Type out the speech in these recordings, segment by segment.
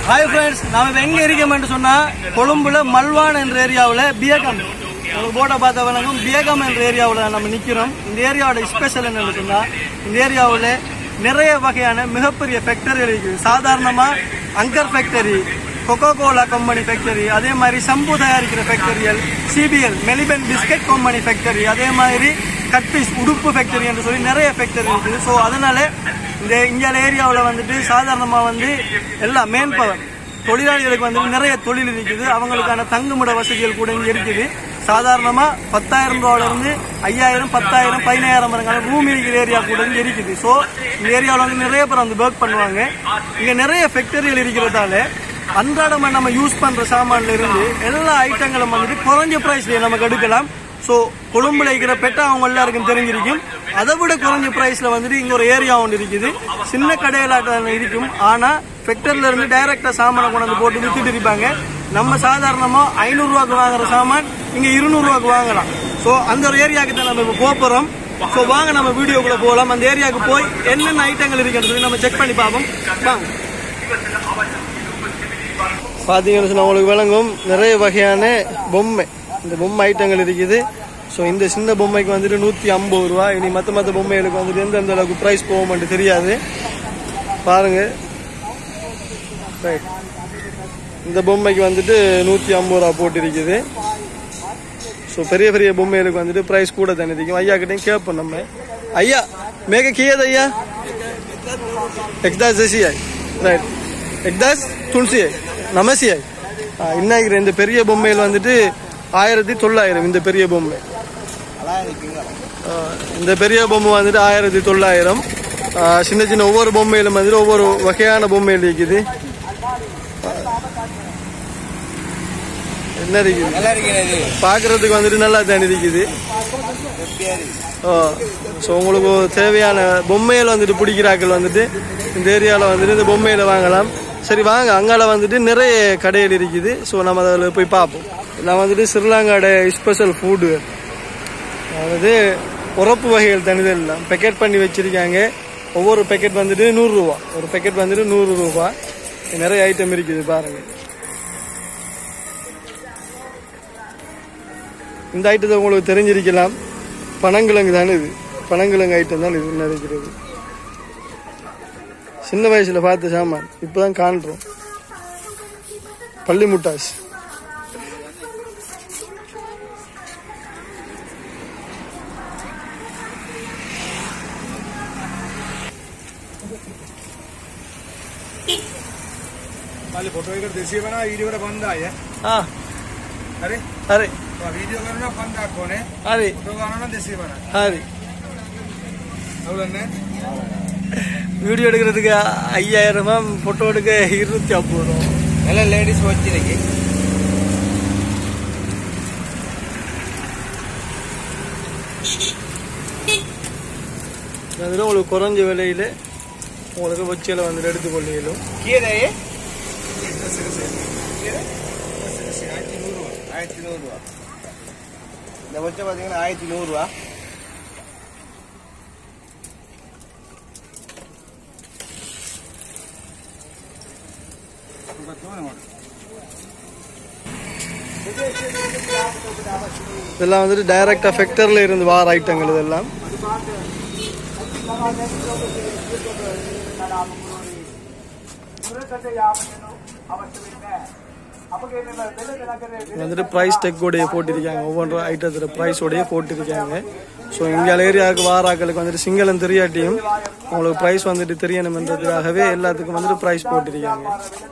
Hi friends நாம இப்ப எங்க இருக்கோம்னு சொன்னா கொழும்புல மல்வான் என்ற ஏரியாவுல பியகம் உங்களுக்கு போட்டோ பார்த்த வணக்கம் பியகம் என்ற ஏரியாவுல நம்ம நிக்கிறோம் இந்த ஏரியாவோட ஸ்பெஷல் என்னன்னு சொன்னா இந்த ஏரியாவுல நிறைய வகையான மிகப்பெரிய ஃபேக்டரிகள் இருக்குது சாதாரணமா அங்கர் factory coca cola company factory அதே மாதிரி சம்பு தயாரிக்கிற ஃபேக்டரிகள் சிபிஎல் மெலிபன் பிஸ்கட் கம்பெனி ஃபேக்டரி அதே மாதிரி கட்பீஸ் உடுப்பு ஃபேக்டரி என்று சொல்லி நிறைய ஃபேக்டரி இருக்குது ஸோ அதனால இந்த இந்தியால ஏரியாவில் வந்துட்டு சாதாரணமாக வந்து எல்லா மேன் பவர் தொழிலாளிகளுக்கு வந்து நிறைய தொழில் இருக்குது அவங்களுக்கான தங்குமிட வசதிகள் கூட இங்கே இருக்குது சாதாரணமா பத்தாயிரம் ரூபாயில இருந்து ஐயாயிரம் பத்தாயிரம் பதினாயிரம் வரைக்கான பூமி இருக்கிற ஏரியா கூட இங்க இருக்குது ஸோ இந்த ஏரியாவில் வந்து நிறைய பேர் வந்து ஒர்க் பண்ணுவாங்க இங்க நிறைய ஃபேக்டரிகள் இருக்கிறதால அன்றாடமா நம்ம யூஸ் பண்ற சாமான்ல இருந்து எல்லா ஐட்டங்களும் வந்துட்டு குறைஞ்ச பிரைஸ்ல நமக்கு எடுக்கலாம் ஸோ கொழும்புல இருக்கிற பெட்டா அவங்க எல்லாருக்கும் தெரிஞ்சிருக்கும் அதை விட குறைஞ்ச பிரைஸ்ல வந்துட்டு இங்க ஒரு ஏரியா ஒன்று இருக்குது சின்ன கடையிலாட்டம் இருக்கும் ஆனா ஃபேக்டரியில இருந்து டைரக்டா சாமானை கொண்டு வந்து போட்டு வித்துட்டு இருப்பாங்க நம்ம சாதாரணமா ஐநூறு ரூபாய்க்கு வாங்குற சாமான் இங்க இருநூறு ரூபாய்க்கு வாங்கலாம் ஸோ அந்த ஒரு ஏரியாவுக்கு தான் நம்ம இப்போ போப் போறோம் ஸோ வாங்க நம்ம வீடியோக்குள்ள போகலாம் அந்த ஏரியாவுக்கு போய் என்னென்ன ஐட்டங்கள் இருக்குன்னு சொல்லி நம்ம செக் பண்ணி பார்ப்போம் வாங்க பார்த்தீங்கன்னு சொன்னா உங்களுக்கு விளங்கும் நிறைய வகையான பொம்மை இந்த பொம்மை ஐட்டங்கள் இருக்குது ஸோ இந்த சின்ன பொம்மைக்கு வந்துட்டு நூற்றி ஐம்பது ரூபா இனி மற்ற மற்ற பொம்மைகளுக்கு வந்துட்டு எந்தெந்த அளவுக்கு ப்ரைஸ் போகும்னு தெரியாது பாருங்க Right. இந்த பொம்மைக்கு வந்துட்டு நூற்றி ஐம்பது ரூபா போட்டிருக்குது ஸோ பெரிய பெரிய பொம்மைகளுக்கு வந்துட்டு ப்ரைஸ் கூட தானே இருக்கும் ஐயா கிட்டையும் கேட்போம் நம்ம ஐயா மேக கியது ஐயா எக்தாஸ் ஜெசியாய் ரைட் எக்தாஸ் துளசியாய் நமசியாய் இன்னைக்கு இந்த பெரிய பொம்மையில் வந்துட்டு ஆயிரத்தி தொள்ளாயிரம் இந்த பெரிய பொம்மை ஆ, இந்த பெரிய பொம்மை வந்துட்டு ஆயிரத்தி தொள்ளாயிரம் ஆ, சின்ன சின்ன ஒவ்வொரு பொம்மையிலும் வந்துட்டு ஒவ்வொரு வகையான பொம்மைகள் இருக்குது என்ன இருக்குது நல்லா இருக்கிறது பார்க்கறதுக்கு வந்துட்டு நல்லா தான் இருக்குது ஸோ உங்களுக்கு தேவையான பொம்மையில வந்துட்டு பிடிக்கிறாக்கள் வந்துட்டு இந்த ஏரியாவில் வந்துட்டு இந்த பொம்மையில வாங்கலாம் சரி வாங்க அங்கால வந்துட்டு நிறைய கடைகள் இருக்குது ஸோ நம்ம அதில் போய் பார்ப்போம் நான் வந்துட்டு ஸ்ரீலங்காட ஸ்பெஷல் ஃபுட்டு அதாவது உரப்பு வகைகள் தனிதல் எல்லாம் பேக்கெட் பண்ணி வச்சிருக்காங்க ஒவ்வொரு பேக்கெட் வந்துட்டு நூறுரூவா ஒரு பேக்கெட் வந்துட்டு நூறு ரூபா நிறைய ஐட்டம் இருக்குது பாருங்க இந்த ஐட்டத்தை உங்களுக்கு தெரிஞ்சிருக்கலாம் பனங்கிழங்கு தானே இது பனங்கிழங்கு ஐட்டம் தான் இது நினைக்கிறது சின்ன வயசுல பார்த்த சாமான் இப்பதான் காண்றோம் பள்ளி முட்டாஸ் खाली फोटो एक देसी बना वीडियो का बंद आया ஆ अरे அரே वीडियो करना बंद आपको ने அரே फोटो का ना देसी बना அரே அவ்வளோ வீடியோ எடுக்கிறதுக்கு ஐயாயிரமா போட்டோ எடுக்க இருநூத்தி ஐம்பது ரூபா ಎಲ್ಲ ಲೇಡೀಸ್ వచ్చినకి அதில் உங்களுக்கு குறைஞ்ச விலையில உங்களுக்கு வச்சியில் வந்துட்டு எடுத்துக்கொள்ளும் கீரை ஆயிரத்தி நூறுரூவா ஆயிரத்தி நூறுரூவா இந்த வச்ச பார்த்தீங்கன்னா ஆயிரத்தி நூறுரூவா இதெல்லாம் வந்துட்டு டைரக்டா ஃபேக்டரியில் இருந்து வார ஐட்டங்கள் இதெல்லாம் இது வந்துட்டு ப்ரைஸ் டெக்கோடைய போட்டிருக்காங்க ஒவ்வொரு ஐட்டத்தோட ப்ரைஸோடைய போட்டிருக்காங்க ஸோ இங்கே ஏரியாவுக்கு வாராக்களுக்கு வந்துட்டு சிங்களம் தெரியாட்டியும் உங்களுக்கு ப்ரைஸ் வந்துட்டு தெரியணுன்றதுக்காகவே எல்லாத்துக்கும் வந்துட்டு ப்ரைஸ் போட்டிருக்காங்க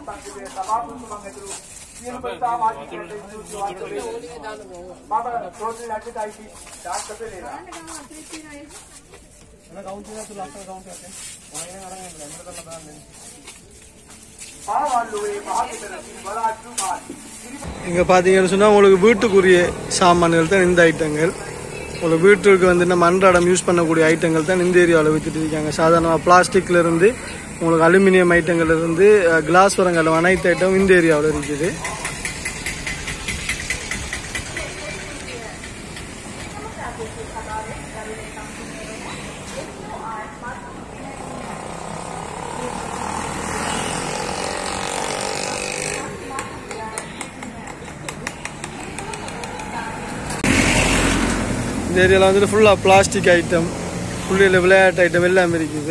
இங்க பாத்தீங்கன்னு சொன்னா உங்களுக்கு வீட்டுக்குரிய சாமான்கள் தான் இந்த ஐட்டங்கள் உங்களுக்கு வீட்டுக்கு வந்து நம்ம அன்றாடம் யூஸ் பண்ணக்கூடிய ஐட்டங்கள் தான் இந்த ஏரியாவில் வித்துட்டு இருக்காங்க சாதாரணமாக பிளாஸ்டிக்ல இருந்து உங்களுக்கு அலுமினியம் ஐட்டங்கள்ல இருந்து கிளாஸ் வரங்கள் அனைத்து ஐட்டம் இந்த ஏரியாவில் இருக்குது இந்த ஏரியாவில் வந்துட்டு ஃபுல்லாக பிளாஸ்டிக் ஐட்டம் புள்ளியில் விளையாட்டு ஐட்டம் எல்லாம் இருக்குது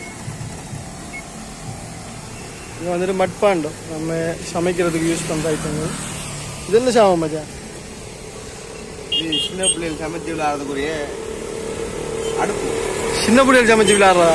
இது வந்துட்டு மட்பாண்டம் நம்ம சமைக்கிறதுக்கு யூஸ் பண்ணுற ஐட்டங்கள் இது என்ன சாமம் மச்சான் இது சின்ன பிள்ளைகள் சமைச்சு விளையாடுறதுக்குரிய அடுப்பு சின்ன பிள்ளைகள் சமைச்சு விளையாடுறா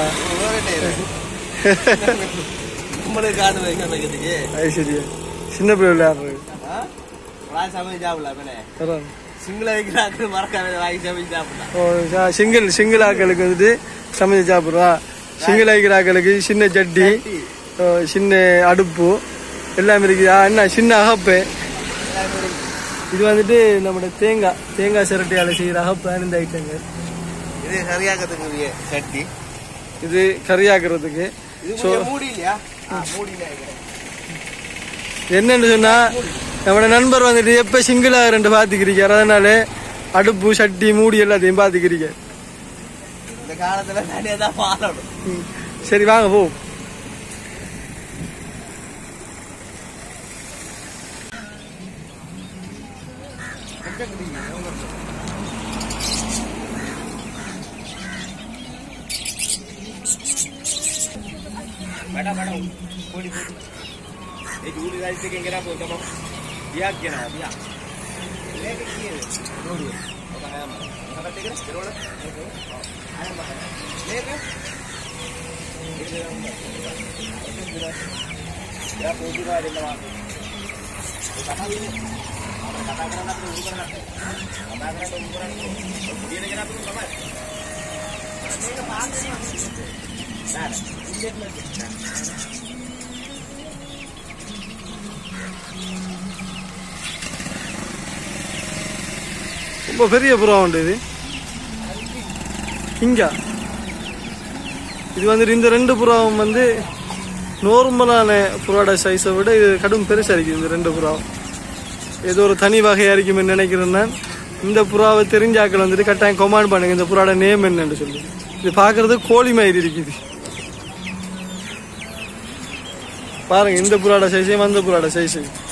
நம்மளுக்கு காடு வைக்க சமைக்கிறதுக்கு அது சரியா சின்ன பிள்ளை விளையாடுறது ஆ? வாங்கி சமைச்சு சாப்பிடலாம் மேலே அதான். சிங்கள வைக்கிறாங்க மறக்காம வாங்கி சமைச்சு சாப்பிடலாம் ஓ சா- சிங்கிள் சிங்கிள் ஆக்களுக்கு வந்துட்டு சமைச்சு சாப்பிடுவா சிங்கிள் ஆக்கிற ஆக்களுக்கு சின்ன சட்டி ஓ, சின்ன அடுப்பு எல்லாம் இருக்குது ஆ, என்ன சின்ன அகப்பு இது வந்துட்டு நம்மளோட தேங்காய் தேங்காய் சிரட்டையால் செய்கிற அகப்பு இந்த ஐட்டங்கள் இது சரியாக்கிறதுக்குரிய சட்டி இது கறியாக்குறதுக்கு இது கொஞ்சம் மூடி இல்லையா ஆ, மூடி இல்லையா இது? என்னன்னு சொன்னா நம்மளோட நண்பர் வந்துட்டு எப்ப சிங்கிளா ரெண்டு பாத்துக்கிறீங்க அதனால அடுப்பு சட்டி மூடி எல்லாத்தையும் பாத்துக்கிறீங்க இந்த காலத்துல தனியா தான் வாழணும் ம். சரி வாங்க போ ಬೇಡ ಬೇಡ ಕೊಡಿ ಕೊಡಿ ये झूठी गाड़ी से कहेंगे ना बोलता हूँ बिया क्या ना बिया लेके किए ನೋಡು लेके या पोजी गाड़ी ना कथा भी नहीं कथा करना तो ऊपर करना कथा करना तो ऊपर करना ये लेके ना तो समझ लेके बात नहीं ना ना ரொம்ப பெரிய புறா உண்டு இது இங்கா இது வந்துட்டு இந்த ரெண்டு புறாவும் வந்து நார்மலான புறாட சைஸை விட இது கடும் பெருசா இருக்குது இந்த ரெண்டு புறாவும் ஏதோ ஒரு தனி வகையா இருக்கும்னு நினைக்கிறேன் நான் இந்த புறாவை தெரிஞ்சாக்கள் வந்துட்டு கட்டாயம் கொமாண்ட் பண்ணுங்க இந்த புறாட நேம் என்னன்னு சொல்லி இது பார்க்கறது கோழி மாதிரி இருக்குது பாருங்க இந்த புறாட சைஸையும் அந்த புறாட சைஸையும்